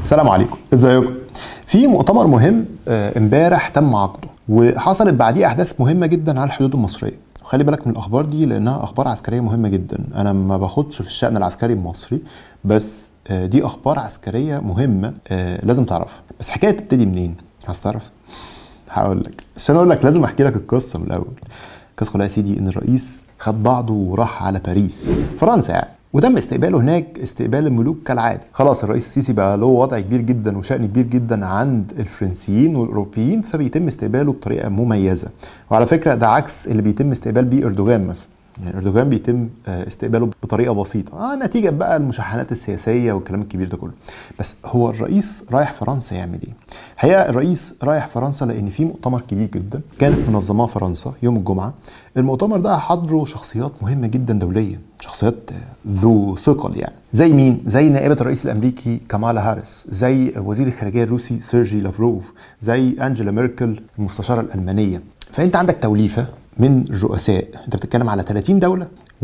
السلام عليكم ازيكم في مؤتمر مهم آه، امبارح تم عقده وحصلت بعديه احداث مهمه جدا على الحدود المصريه خلي بالك من الاخبار دي لانها اخبار عسكريه مهمه جدا انا ما باخدش في الشان العسكري المصري بس آه، دي اخبار عسكريه مهمه آه، لازم تعرفها بس حكايه تبتدي منين عايز تعرف هقول لك عشان اقول لك لازم احكي لك القصه من الاول القصه كلها يا سيدي ان الرئيس خد بعضه وراح على باريس فرنسا يعني وتم استقباله هناك استقبال الملوك كالعاده خلاص الرئيس السيسي بقى له وضع كبير جدا وشأن كبير جدا عند الفرنسيين والاوروبيين فبيتم استقباله بطريقه مميزه وعلى فكره ده عكس اللي بيتم استقبال بيه اردوغان مثلا يعني اردوغان بيتم آه، استقباله بطريقه بسيطه اه نتيجه بقى المشاحنات السياسيه والكلام الكبير ده كله بس هو الرئيس رايح فرنسا يعمل ايه الحقيقه الرئيس رايح فرنسا لان في مؤتمر كبير جدا كانت منظماه فرنسا يوم الجمعه المؤتمر ده حضره شخصيات مهمه جدا دوليا شخصيات آه، ذو ثقل يعني زي مين زي نائبه الرئيس الامريكي كامالا هاريس زي وزير الخارجيه الروسي سيرجي لافروف زي انجела ميركل المستشاره الالمانيه فانت عندك توليفه من الرؤساء انت بتتكلم على 30 دوله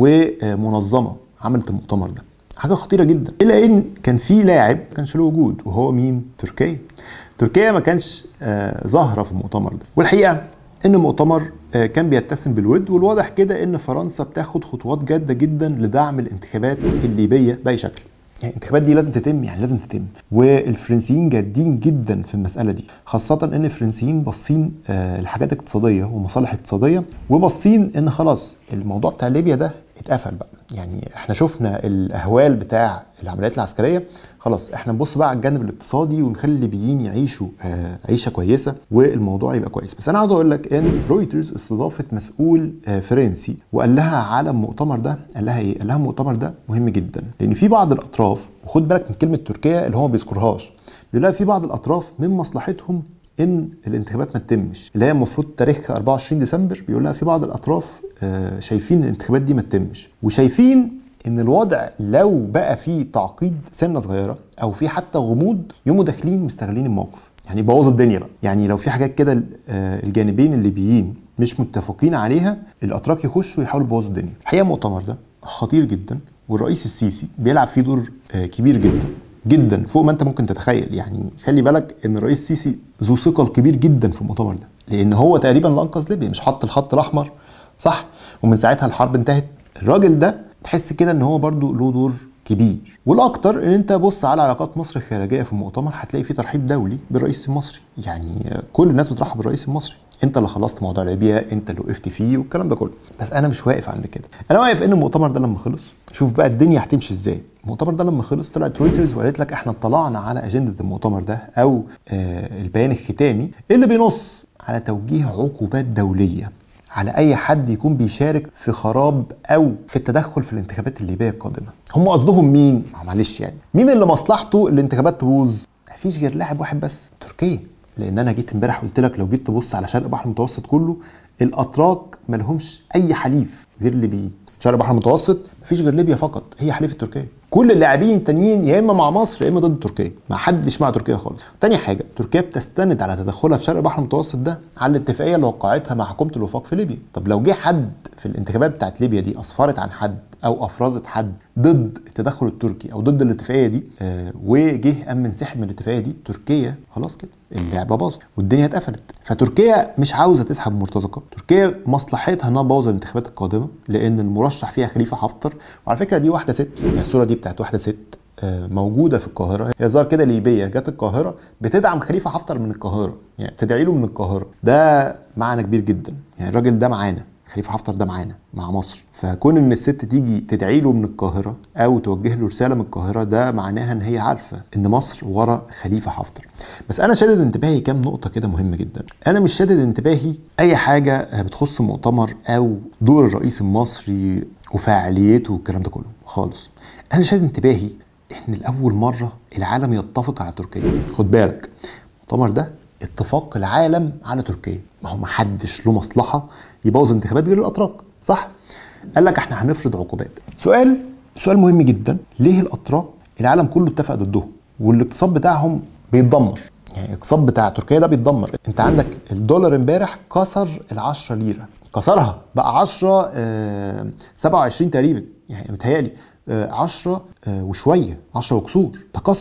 ومنظمه عملت المؤتمر ده حاجه خطيره جدا الا ان كان في لاعب ما كانش له وجود وهو مين تركيا تركيا ما كانش آه، ظاهره في المؤتمر ده والحقيقه ان المؤتمر آه، كان بيتسم بالود والواضح كده ان فرنسا بتاخد خطوات جاده جدا لدعم الانتخابات الليبيه باي شكل يعني الانتخابات دي لازم تتم يعني لازم تتم والفرنسيين جادين جدا في المساله دي خاصه ان الفرنسيين باصين آه، لحاجات اقتصاديه ومصالح اقتصاديه وباصين ان خلاص الموضوع بتاع ليبيا ده اتقفل بقى يعني احنا شفنا الاهوال بتاع العمليات العسكريه خلاص احنا نبص بقى على الجانب الاقتصادي ونخلي الليبيين يعيشوا آه، عيشه كويسه والموضوع يبقى كويس بس انا عاوز اقول لك ان رويترز استضافت مسؤول آه، فرنسي وقال لها على المؤتمر ده قال لها ايه قال لها المؤتمر ده مهم جدا لان في بعض الاطراف وخد بالك من كلمه تركيا اللي هو ما بيذكرهاش بيقول لها في بعض الاطراف من مصلحتهم ان الانتخابات ما تتمش اللي هي المفروض تاريخها 24 ديسمبر بيقول لها في بعض الاطراف آه، شايفين ان الانتخابات دي ما تتمش وشايفين ان الوضع لو بقى فيه تعقيد سنه صغيره او في حتى غموض يقوموا داخلين مستغلين الموقف يعني يبوظوا الدنيا بقى يعني لو في حاجات كده آه، الجانبين الليبيين مش متفقين عليها الاتراك يخشوا يحاولوا يبوظوا الدنيا الحقيقه المؤتمر ده خطير جدا والرئيس السيسي بيلعب فيه دور آه، كبير جدا جدا فوق ما انت ممكن تتخيل يعني خلي بالك ان الرئيس السيسي ذو ثقل كبير جدا في المؤتمر ده لان هو تقريبا اللي انقذ ليبيا مش حط الخط الاحمر صح ومن ساعتها الحرب انتهت الراجل ده تحس كده ان هو برضو له دور كبير والاكتر ان انت بص على علاقات مصر الخارجيه في المؤتمر هتلاقي في ترحيب دولي بالرئيس المصري يعني كل الناس بترحب بالرئيس المصري انت اللي خلصت موضوع ليبيا انت اللي وقفت فيه والكلام ده كله بس انا مش واقف عند كده انا واقف ان المؤتمر ده لما خلص شوف بقى الدنيا هتمشي ازاي المؤتمر ده لما خلص طلعت رويترز وقالت لك احنا اطلعنا على اجنده المؤتمر ده او آه البيان الختامي اللي بينص على توجيه عقوبات دوليه على اي حد يكون بيشارك في خراب او في التدخل في الانتخابات الليبيه القادمه هم قصدهم مين معلش يعني مين اللي مصلحته الانتخابات تبوظ مفيش غير لاعب واحد بس تركيا لان انا جيت امبارح قلت لك لو جيت تبص على شرق البحر المتوسط كله الاتراك مالهمش اي حليف غير ليبيين شرق البحر المتوسط مفيش غير ليبيا فقط هي حليف تركيا كل اللاعبين التانيين يا اما مع مصر يا اما ضد تركيا ما حدش مع تركيا خالص تاني حاجه تركيا بتستند على تدخلها في شرق البحر المتوسط ده على الاتفاقيه اللي وقعتها مع حكومه الوفاق في ليبيا طب لو جه حد في الانتخابات بتاعت ليبيا دي اسفرت عن حد او افرزت حد ضد التدخل التركي او ضد الاتفاقيه دي آه وجه قام منسحب من الاتفاقيه دي تركيا خلاص كده اللعبه باظت والدنيا اتقفلت فتركيا مش عاوزه تسحب مرتزقه تركيا مصلحتها انها تبوظ الانتخابات القادمه لان المرشح فيها خليفه حفتر وعلى فكره دي واحده ست يعني الصوره دي بتاعت واحده ست آه، موجوده في القاهره هي ظهر كده ليبيه جت القاهره بتدعم خليفه حفتر من القاهره يعني بتدعي له من القاهره ده معنى كبير جدا يعني الراجل ده معانا خليفه حفتر ده معانا مع مصر فكون ان الست تيجي تدعي له من القاهره او توجه له رساله من القاهره ده معناها ان هي عارفه ان مصر ورا خليفه حفتر بس انا شادد انتباهي كام نقطه كده مهمه جدا انا مش شادد انتباهي اي حاجه بتخص مؤتمر او دور الرئيس المصري وفاعليته والكلام ده كله خالص انا شادد انتباهي ان لاول مره العالم يتفق على تركيا خد بالك المؤتمر ده اتفاق العالم على تركيا ما هو محدش له مصلحه يبوظ انتخابات غير الاتراك صح قال لك احنا هنفرض عقوبات سؤال سؤال مهم جدا ليه الاتراك العالم كله اتفق ضدهم والاقتصاد بتاعهم بيتدمر يعني الاقتصاد بتاع تركيا ده بيتدمر انت عندك الدولار امبارح كسر ال 10 ليره كسرها بقى 10 آه 27 تقريبا يعني متهيألي آه 10 آه وشويه 10 وكسور ده كسر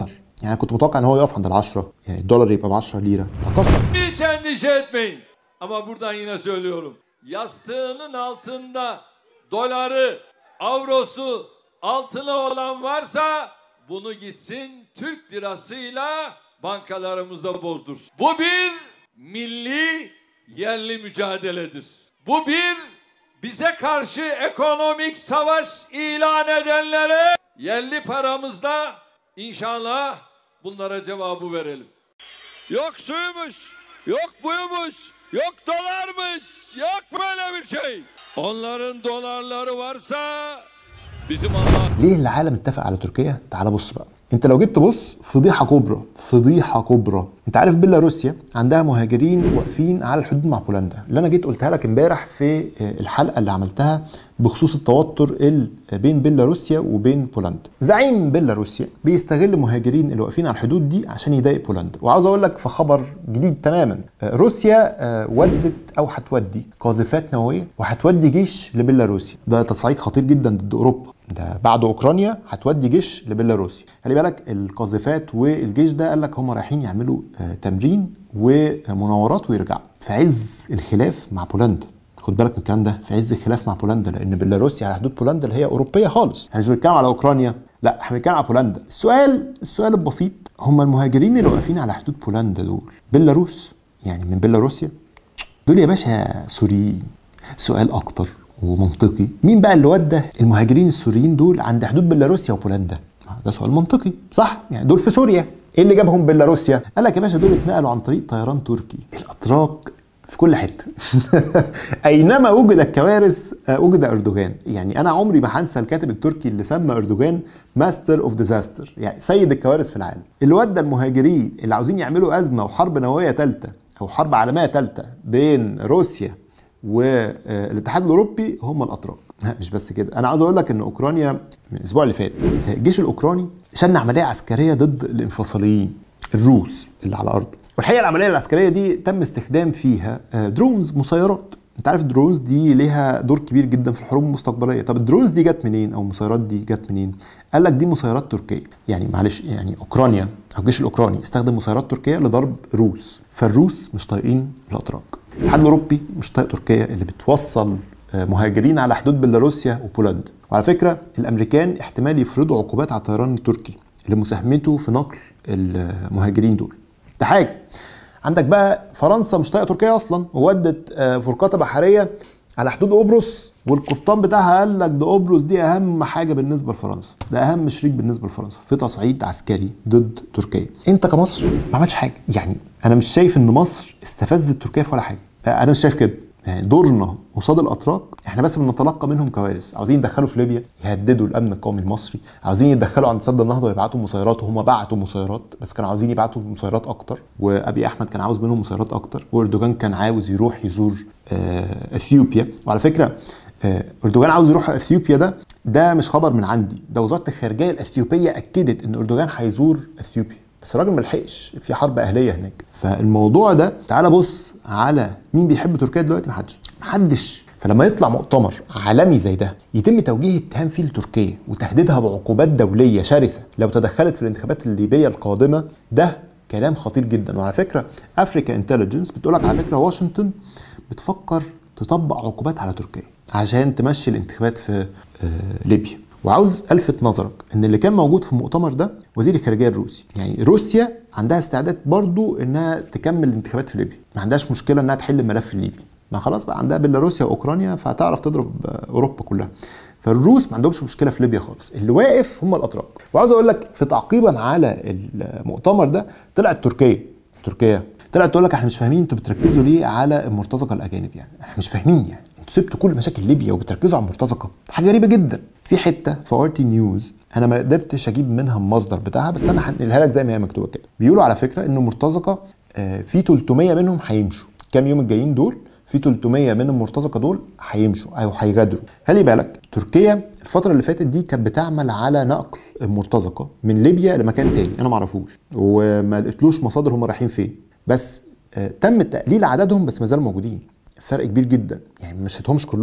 يعني كنت متوقع ان هو يقف عند ال 10 يعني الدولار يبقى ب 10 ليره فكسر Hiç endişe etmeyin. Ama buradan yine söylüyorum. Yastığının altında doları, avrosu, altını olan varsa bunu gitsin Türk lirasıyla bankalarımızda bozdursun. Bu bir milli yerli mücadeledir. Bu bir bize karşı ekonomik savaş ilan edenlere yerli paramızla inşallah bunlara cevabı verelim. Yok suymuş, yok buymuş, yok dolarmış, yok böyle bir şey. Onların dolarları varsa bizim Allah ليه العالم اتفق على تركيا؟ تعال بص بقى انت لو جيت تبص فضيحه كبرى فضيحه كبرى انت عارف بيلاروسيا عندها مهاجرين واقفين على الحدود مع بولندا اللي انا جيت قلتها لك امبارح في الحلقه اللي عملتها بخصوص التوتر اللي بين بيلاروسيا وبين بولندا زعيم بيلاروسيا بيستغل مهاجرين اللي واقفين على الحدود دي عشان يضايق بولندا وعاوز اقول لك في خبر جديد تماما روسيا ودت او هتودي قاذفات نوويه وهتودي جيش لبيلاروسيا ده تصعيد خطير جدا ضد اوروبا ده بعد اوكرانيا هتودي جيش لبيلاروسيا خلي بالك القاذفات والجيش ده قال لك هم رايحين يعملوا آه، تمرين ومناورات ويرجعوا في عز الخلاف مع بولندا خد بالك من الكلام ده في عز الخلاف مع بولندا لان بيلاروسيا على حدود بولندا اللي هي اوروبيه خالص احنا مش بنتكلم على اوكرانيا لا احنا بنتكلم على بولندا السؤال السؤال البسيط هم المهاجرين اللي واقفين على حدود بولندا دول بيلاروس يعني من بيلاروسيا دول يا باشا سوريين سؤال اكتر ومنطقي مين بقى اللي ودى المهاجرين السوريين دول عند حدود بيلاروسيا وبولندا ده سؤال منطقي صح يعني دول في سوريا ايه اللي جابهم بيلاروسيا قال لك يا باشا دول اتنقلوا عن طريق طيران تركي الاتراك في كل حته اينما وجدت كوارث آه، وجد اردوغان يعني انا عمري ما هنسى الكاتب التركي اللي سمى اردوغان ماستر اوف ديزاستر يعني سيد الكوارث في العالم اللي ودى المهاجرين اللي عاوزين يعملوا ازمه وحرب نوويه ثالثه او حرب عالميه ثالثه بين روسيا والاتحاد الاوروبي هم الاتراك لا، مش بس كده انا عاوز اقول لك ان اوكرانيا من الاسبوع اللي فات الجيش الاوكراني شن عمليه عسكريه ضد الانفصاليين الروس اللي على الارض والحقيقه العمليه العسكريه دي تم استخدام فيها آه، درونز مسيرات انت عارف الدرونز دي ليها دور كبير جدا في الحروب المستقبليه طب الدرونز دي جت منين او المسيرات دي جت منين قال لك دي مسيرات تركيه يعني معلش يعني اوكرانيا او الجيش الاوكراني استخدم مسيرات تركيه لضرب روس فالروس مش طايقين الاتراك الاتحاد الاوروبي مش طايق تركيا اللي بتوصل آه، مهاجرين على حدود بيلاروسيا وبولندا وعلى فكره الامريكان احتمال يفرضوا عقوبات على الطيران التركي لمساهمته في نقل المهاجرين دول ده حاجه عندك بقى فرنسا مش طايقه تركيا اصلا وودت آه، فرقاطه بحريه على حدود قبرص والقبطان بتاعها قال لك ده قبرص دي اهم حاجه بالنسبه لفرنسا ده اهم شريك بالنسبه لفرنسا في تصعيد عسكري ضد تركيا انت كمصر ما عملتش حاجه يعني انا مش شايف ان مصر استفزت تركيا في ولا حاجه انا مش شايف كده يعني دورنا قصاد الاتراك احنا بس بنتلقى منهم كوارث عاوزين يدخلوا في ليبيا يهددوا الامن القومي المصري عاوزين يتدخلوا عند سد النهضه ويبعتوا مسيرات وهم بعتوا مسيرات بس كانوا عاوزين يبعتوا مسيرات اكتر وابي احمد كان عاوز منهم مسيرات اكتر واردوغان كان عاوز يروح يزور آه، اثيوبيا وعلى فكره آه، اردوغان عاوز يروح اثيوبيا ده ده مش خبر من عندي ده وزاره الخارجيه الاثيوبيه اكدت ان اردوغان هيزور اثيوبيا بس الراجل ما لحقش في حرب اهليه هناك فالموضوع ده تعال بص على مين بيحب تركيا دلوقتي محدش محدش فلما يطلع مؤتمر عالمي زي ده يتم توجيه اتهام فيه لتركيا وتهديدها بعقوبات دوليه شرسه لو تدخلت في الانتخابات الليبيه القادمه ده كلام خطير جدا وعلى فكره افريكا انتليجنس بتقول لك على فكره واشنطن بتفكر تطبق عقوبات على تركيا عشان تمشي الانتخابات في آه، ليبيا وعاوز الفت نظرك ان اللي كان موجود في المؤتمر ده وزير الخارجيه الروسي يعني روسيا عندها استعداد برضو انها تكمل الانتخابات في ليبيا ما عندهاش مشكله انها تحل الملف الليبي ما خلاص بقى عندها بيلاروسيا واوكرانيا فهتعرف تضرب آه، اوروبا كلها فالروس ما عندهمش مشكله في ليبيا خالص اللي واقف هم الاتراك وعاوز اقول لك في تعقيبا على المؤتمر ده طلعت تركيا تركيا طلعت تقول لك احنا مش فاهمين انتوا بتركزوا ليه على المرتزقه الاجانب يعني احنا مش فاهمين يعني انتوا سبتوا كل مشاكل ليبيا وبتركزوا على المرتزقه حاجه غريبه جدا في حته في ار تي نيوز انا ما قدرتش اجيب منها المصدر بتاعها بس انا هنقلها لك زي ما هي مكتوبه كده بيقولوا على فكره ان المرتزقه آه، في 300 منهم هيمشوا كام يوم الجايين دول في 300 من المرتزقه دول هيمشوا او هيغادروا خلي بالك تركيا الفتره اللي فاتت دي كانت بتعمل على نقل المرتزقه من ليبيا لمكان تاني انا ما اعرفوش وما لقيتلوش مصادر هم رايحين فين بس آه، تم تقليل عددهم بس ما زالوا موجودين فرق كبير جدا يعني ما مشيتهمش كلهم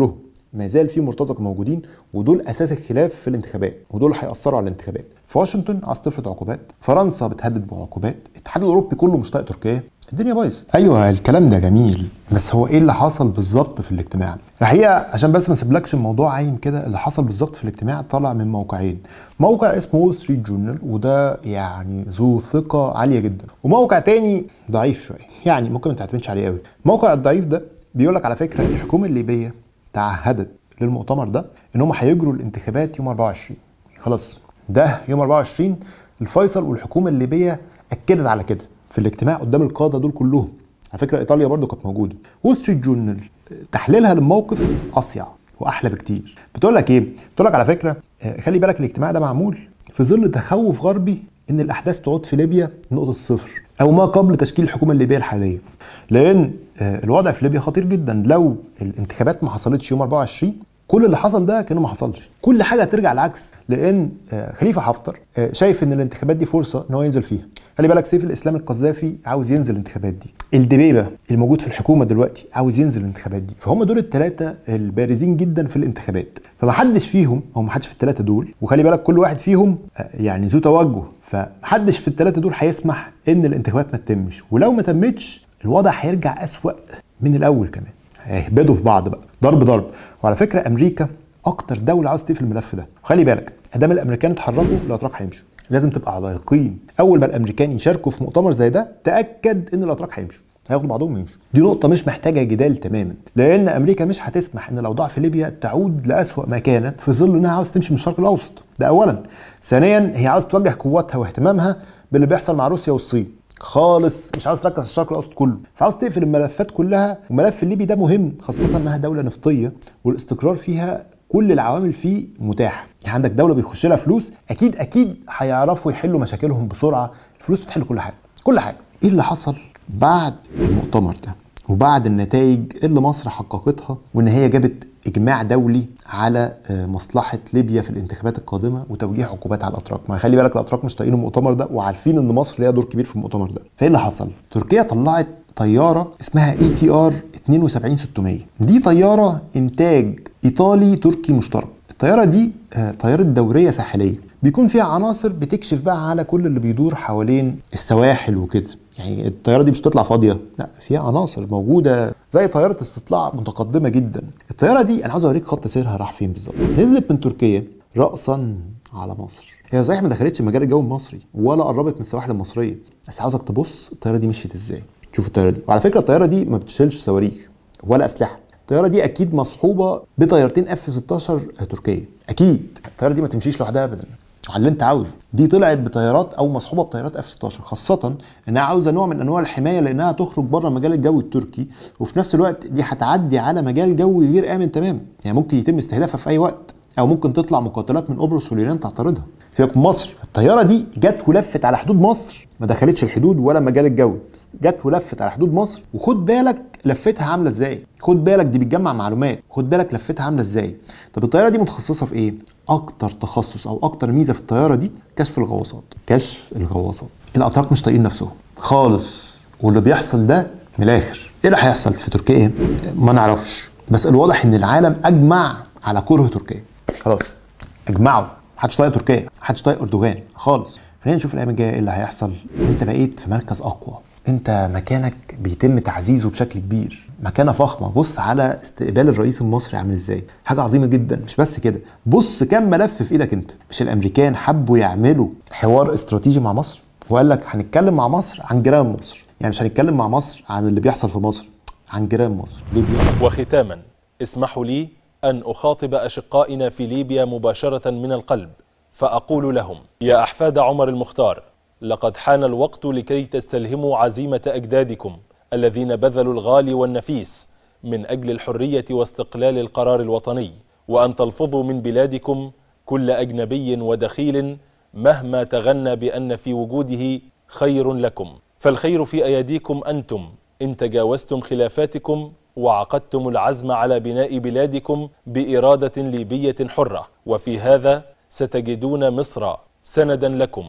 ما زال في مرتزقه موجودين ودول اساس الخلاف في الانتخابات ودول هياثروا على الانتخابات في واشنطن عايز تفرض عقوبات فرنسا بتهدد بعقوبات الاتحاد الاوروبي كله مش طايق تركيا الدنيا بايظه ايوه الكلام ده جميل بس هو ايه اللي حصل بالظبط في الاجتماع الحقيقه عشان بس ما اسيبلكش الموضوع عايم كده اللي حصل بالظبط في الاجتماع طالع من موقعين موقع اسمه وول ستريت جورنال وده يعني ذو ثقه عاليه جدا وموقع تاني ضعيف شويه يعني ممكن ما تعتمدش عليه قوي الموقع الضعيف ده بيقول لك على فكره الحكومه الليبيه تعهدت للمؤتمر ده ان هم هيجروا الانتخابات يوم 24 خلاص ده يوم 24 الفيصل والحكومه الليبيه اكدت على كده في الاجتماع قدام القاده دول كلهم على فكره ايطاليا برضو كانت موجوده وول ستريت جورنال تحليلها للموقف اصيع واحلى بكتير بتقول لك ايه بتقول لك على فكره آه، خلي بالك الاجتماع ده معمول في ظل تخوف غربي ان الاحداث تعود في ليبيا نقطه الصفر او ما قبل تشكيل الحكومه الليبيه الحاليه لان آه، الوضع في ليبيا خطير جدا لو الانتخابات ما حصلتش يوم 24 كل اللي حصل ده كانه ما حصلش كل حاجه هترجع العكس لان آه، خليفه حفتر آه، شايف ان الانتخابات دي فرصه ان هو ينزل فيها خلي بالك سيف الاسلام القذافي عاوز ينزل الانتخابات دي الدبيبه الموجود في الحكومه دلوقتي عاوز ينزل الانتخابات دي فهم دول الثلاثه البارزين جدا في الانتخابات فمحدش فيهم او محدش في الثلاثه دول وخلي بالك كل واحد فيهم آه، يعني ذو توجه فمحدش في الثلاثه دول هيسمح ان الانتخابات ما تتمش ولو ما تمتش الوضع هيرجع اسوأ من الاول كمان هيهبدوا في بعض بقى ضرب ضرب وعلى فكره امريكا اكتر دوله عاوز تقفل الملف ده وخلي بالك ادام الامريكان اتحركوا الاتراك هيمشوا لازم تبقى على يقين اول ما الامريكان يشاركوا في مؤتمر زي ده تاكد ان الاتراك هيمشوا هياخدوا بعضهم ويمشوا دي نقطه مش محتاجه جدال تماما لان امريكا مش هتسمح ان الاوضاع في ليبيا تعود لاسوا ما كانت في ظل انها عاوز تمشي من الشرق الاوسط ده اولا ثانيا هي عاوز توجه قواتها واهتمامها باللي بيحصل مع روسيا والصين خالص مش عاوز تركز على الشرق الاوسط كله فعاوز تقفل الملفات كلها وملف الليبي ده مهم خاصه انها دوله نفطيه والاستقرار فيها كل العوامل فيه متاحه يعني عندك دوله بيخش لها فلوس اكيد اكيد هيعرفوا يحلوا مشاكلهم بسرعه الفلوس بتحل كل حاجه كل حاجه ايه اللي حصل بعد المؤتمر ده وبعد النتائج اللي مصر حققتها وان هي جابت اجماع دولي على آه، مصلحه ليبيا في الانتخابات القادمه وتوجيه عقوبات على الاتراك ما خلي بالك الاتراك مش طايقين المؤتمر ده وعارفين ان مصر ليها دور كبير في المؤتمر ده فايه اللي حصل تركيا طلعت طياره اسمها اي تي ار 72600 دي طياره انتاج ايطالي تركي مشترك الطياره دي آه، طياره دوريه ساحليه بيكون فيها عناصر بتكشف بقى على كل اللي بيدور حوالين السواحل وكده يعني الطياره دي مش بتطلع فاضيه لا فيها عناصر موجوده زي طياره استطلاع متقدمه جدا الطياره دي انا عاوز اوريك خط سيرها راح فين بالظبط نزلت من تركيا راسا على مصر هي صحيح ما دخلتش المجال الجوي المصري ولا قربت من السواحل المصريه بس عاوزك تبص الطياره دي مشيت ازاي شوف الطياره دي وعلى فكره الطياره دي ما بتشيلش صواريخ ولا اسلحه الطياره دي اكيد مصحوبه بطيارتين اف 16 تركيه اكيد الطياره دي ما تمشيش لوحدها ابدا على اللي انت عاوزه دي طلعت بطيارات او مصحوبه بطيارات اف 16 خاصه انها عاوزه نوع من انواع الحمايه لانها تخرج بره المجال الجوي التركي وفي نفس الوقت دي هتعدي على مجال جوي غير امن تماما يعني ممكن يتم استهدافها في اي وقت او ممكن تطلع مقاتلات من قبرص واليونان تعترضها سيبك من مصر الطياره دي جت ولفت على حدود مصر ما دخلتش الحدود ولا المجال الجوي بس جت ولفت على حدود مصر وخد بالك لفتها عامله ازاي خد بالك دي بتجمع معلومات خد بالك لفتها عامله ازاي طب الطياره دي متخصصه في ايه اكتر تخصص او اكتر ميزه في الطياره دي كشف الغواصات كشف الغواصات الاتراك مش طايقين نفسهم خالص واللي بيحصل ده من الاخر ايه اللي هيحصل في تركيا ما نعرفش بس الواضح ان العالم اجمع على كره تركيا خلاص اجمعوا محدش طايق تركيا محدش طايق اردوغان خالص خلينا نشوف الايام الجايه ايه اللي هيحصل انت بقيت في مركز اقوى انت مكانك بيتم تعزيزه بشكل كبير مكانه فخمه بص على استقبال الرئيس المصري عامل ازاي حاجه عظيمه جدا مش بس كده بص كم ملف في ايدك انت مش الامريكان حبوا يعملوا حوار استراتيجي مع مصر وقال لك هنتكلم مع مصر عن جيران مصر يعني مش هنتكلم مع مصر عن اللي بيحصل في مصر عن جيران مصر ليبيا وختاما اسمحوا لي أن أخاطب أشقائنا في ليبيا مباشرة من القلب فأقول لهم يا أحفاد عمر المختار لقد حان الوقت لكي تستلهموا عزيمة أجدادكم الذين بذلوا الغالي والنفيس من أجل الحرية واستقلال القرار الوطني وأن تلفظوا من بلادكم كل أجنبي ودخيل مهما تغنى بأن في وجوده خير لكم فالخير في أيديكم أنتم إن تجاوزتم خلافاتكم وعقدتم العزم على بناء بلادكم بإرادة ليبية حرة وفي هذا ستجدون مصر سندا لكم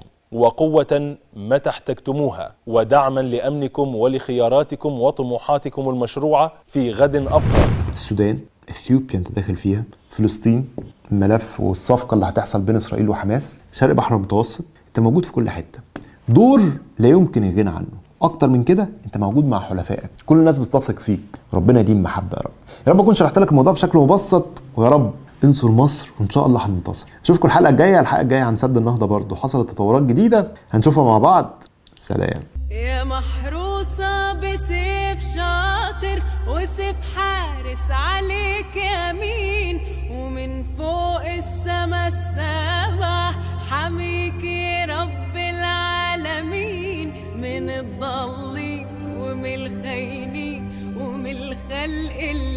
وقوة متى احتجتموها ودعما لأمنكم ولخياراتكم وطموحاتكم المشروعة في غد أفضل السودان اثيوبيا انت داخل فيها فلسطين الملف والصفقه اللي هتحصل بين اسرائيل وحماس شرق البحر المتوسط انت موجود في كل حته دور لا يمكن الغنى عنه اكتر من كده انت موجود مع حلفائك كل الناس بتثق فيك ربنا يديم محبه يا رب يا رب اكون شرحت لك الموضوع بشكل مبسط ويا رب انصر مصر وان شاء الله هننتصر اشوفكم الحلقه الجايه الحلقه الجايه عن سد النهضه برضه حصلت تطورات جديده هنشوفها مع بعض سلام يا محروسة بسيف شاطر وسيف حارس عليك يمين ومن فوق السما السبع حميك يا رب العالمين من الضالين ومن الخاينين ومن الخلق اللي